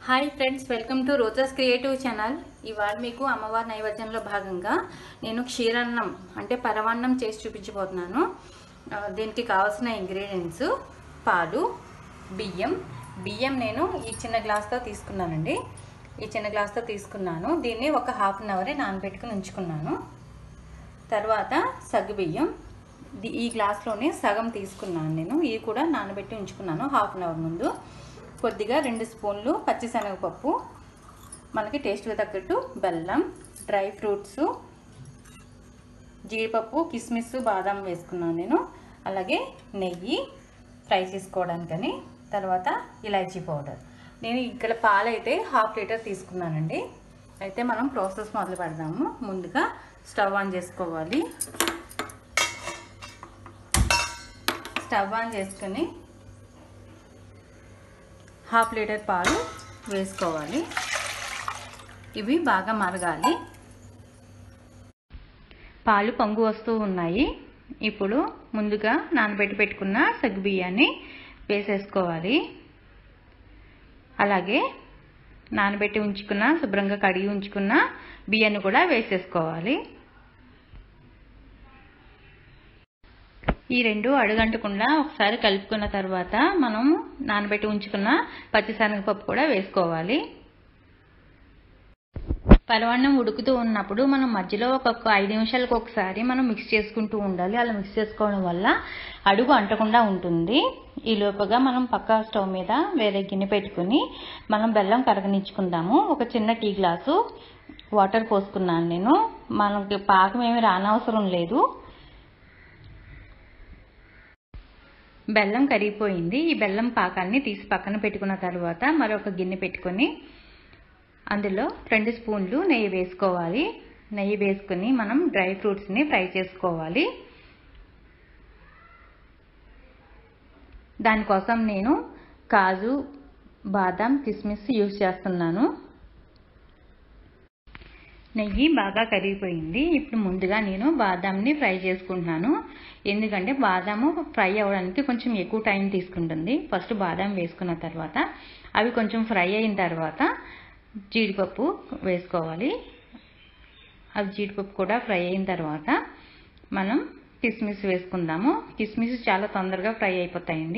hi friends welcome to Roja's creative channel ఇవాళ మీకు అమ్మవారి నైవేద్యంలో భాగంగా నేను క్షీరాన్నం అంటే పరమాన్నం చేసి చూపించబోతున్నాను ఆ, దీనికి కావాల్సిన ఇంగ్రీడియంట్స్ పాలు బియ్యం బియ్యం నేను ఈ చిన్న గ్లాస్తో తీసుకున్నానండి ఈ చిన్న గ్లాస్తో తీసుకున్నాను దీన్ని ఒక హాఫ్ అన్ అవరే నానబెట్టుకుని ఉంచుకున్నాను తర్వాత సగ్గుబియ్యం ది- ఈ గ్లాస్లోనే సగం తీసుకున్నాను నేను ఇవి కూడా నానబెట్టి ఉంచుకున్నాను హాఫ్ అన్ అవర్ ముందు కొద్దిగా రెండు స్పూన్లు పచ్చిశనగపప్పు మనకి టేస్ట్గా తగ్గట్టు బెల్లం డ్రై ఫ్రూట్స్ జీడిపప్పు కిస్మిస్ బాదం వేసుకున్నాను నేను అలాగే నెయ్యి ఫ్రై చేసుకోవడానికని తర్వాత ఇలాచీ పౌడర్ నేను ఇక్కడ పాలైతే హాఫ్ లీటర్ తీసుకున్నానండి అయితే మనం ప్రాసెస్ మొదలు పెడదాము ముందుగా స్టవ్ ఆన్ చేసుకోవాలి స్టవ్ ఆన్ చేసుకొని హాఫ్ లీటర్ పాలు వేసుకోవాలి ఇవి బాగా మరగాలి పాలు పొంగు వస్తూ ఉన్నాయి ఇప్పుడు ముందుగా నానబెట్టి పెట్టుకున్న సగ్గుబియ్యాన్ని వేసేసుకోవాలి అలాగే నానబెట్టి ఉంచుకున్న శుభ్రంగా కడిగి ఉంచుకున్న బియ్యాన్ని కూడా వేసేసుకోవాలి ఈ రెండు అడుగంటకుండా ఒకసారి కలుపుకున్న తర్వాత మనం నానబెట్టి ఉంచుకున్న పచ్చిశనగపప్పు కూడా వేసుకోవాలి పరవన్నం ఉడుకుతూ ఉన్నప్పుడు మనం మధ్యలో ఒక్కొక్క ఐదు నిమిషాలకు ఒకసారి మనం మిక్స్ చేసుకుంటూ ఉండాలి అలా మిక్స్ చేసుకోవడం వల్ల అడుగు అంటకుండా ఉంటుంది ఈ లోపుగా మనం పక్క స్టవ్ మీద వేరే గిన్నె పెట్టుకుని మనం బెల్లం కరగనిచ్చుకుందాము ఒక చిన్న టీ గ్లాసు వాటర్ పోసుకున్నాను నేను మనకి పాకం ఏమి రానవసరం లేదు బెల్లం కరిగిపోయింది ఈ బెల్లం పాకాన్ని తీసి పక్కన పెట్టుకున్న తర్వాత మరొక గిన్నె పెట్టుకొని అందులో రెండు స్పూన్లు నెయ్యి వేసుకోవాలి నెయ్యి వేసుకుని మనం డ్రై ఫ్రూట్స్ని ఫ్రై చేసుకోవాలి దానికోసం నేను కాజు బాదం కిస్మిస్ యూజ్ చేస్తున్నాను నెయ్యి బాగా కరిగిపోయింది ఇప్పుడు ముందుగా నేను బాదాంని ఫ్రై చేసుకుంటున్నాను ఎందుకంటే బాదాము ఫ్రై అవ్వడానికి కొంచెం ఎక్కువ టైం తీసుకుంటుంది ఫస్ట్ బాదాం వేసుకున్న తర్వాత అవి కొంచెం ఫ్రై అయిన తర్వాత జీడిపప్పు వేసుకోవాలి అవి జీడిపప్పు కూడా ఫ్రై అయిన తర్వాత మనం కిస్మిస్ వేసుకుందాము కిస్మిస్ చాలా తొందరగా ఫ్రై అయిపోతాయండి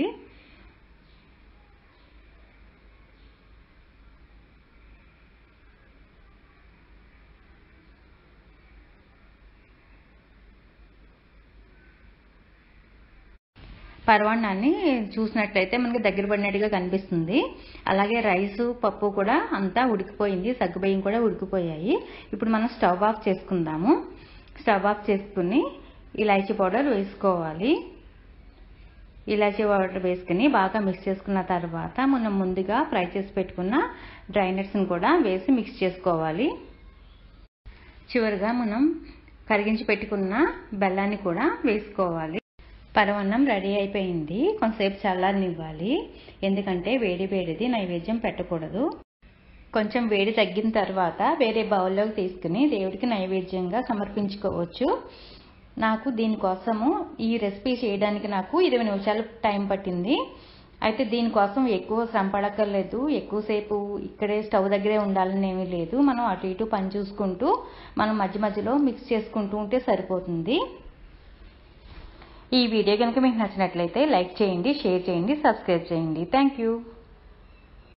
పరవాన్నాన్ని చూసినట్లయితే మనకి దగ్గర పడినట్టుగా కనిపిస్తుంది అలాగే రైసు పప్పు కూడా అంతా ఉడికిపోయింది సగ్గుబియ్యం కూడా ఉడికిపోయాయి ఇప్పుడు మనం స్టవ్ ఆఫ్ చేసుకుందాము స్టవ్ ఆఫ్ చేసుకుని ఇలాచీ పౌడర్ వేసుకోవాలి ఇలాచీ పౌడర్ వేసుకుని బాగా మిక్స్ చేసుకున్న తర్వాత మనం ముందుగా ఫ్రై చేసి పెట్టుకున్న డ్రై నట్స్ని కూడా వేసి మిక్స్ చేసుకోవాలి చివరిగా మనం కరిగించి పెట్టుకున్న బెల్లాన్ని కూడా వేసుకోవాలి పరవన్నం రెడీ అయిపోయింది కొంతసేపు చల్లారనివ్వాలి ఎందుకంటే వేడి వేడిది నైవేద్యం పెట్టకూడదు కొంచెం వేడి తగ్గిన తర్వాత వేరే బౌల్లోకి తీసుకుని దేవుడికి నైవేద్యంగా సమర్పించుకోవచ్చు నాకు దీనికోసము ఈ రెసిపీ చేయడానికి నాకు ఇరవై నిమిషాలు టైం పట్టింది అయితే దీనికోసం ఎక్కువ శ్రమ పడక్కర్లేదు ఎక్కువసేపు ఇక్కడే స్టవ్ దగ్గరే ఉండాలని ఏమీ లేదు మనం అటు ఇటు పని చూసుకుంటూ మనం మధ్య మధ్యలో మిక్స్ చేసుకుంటూ ఉంటే సరిపోతుంది ఈ వీడియో కనుక మీకు నచ్చినట్లయితే లైక్ చేయండి షేర్ చేయండి సబ్స్క్రైబ్ చేయండి థ్యాంక్ యూ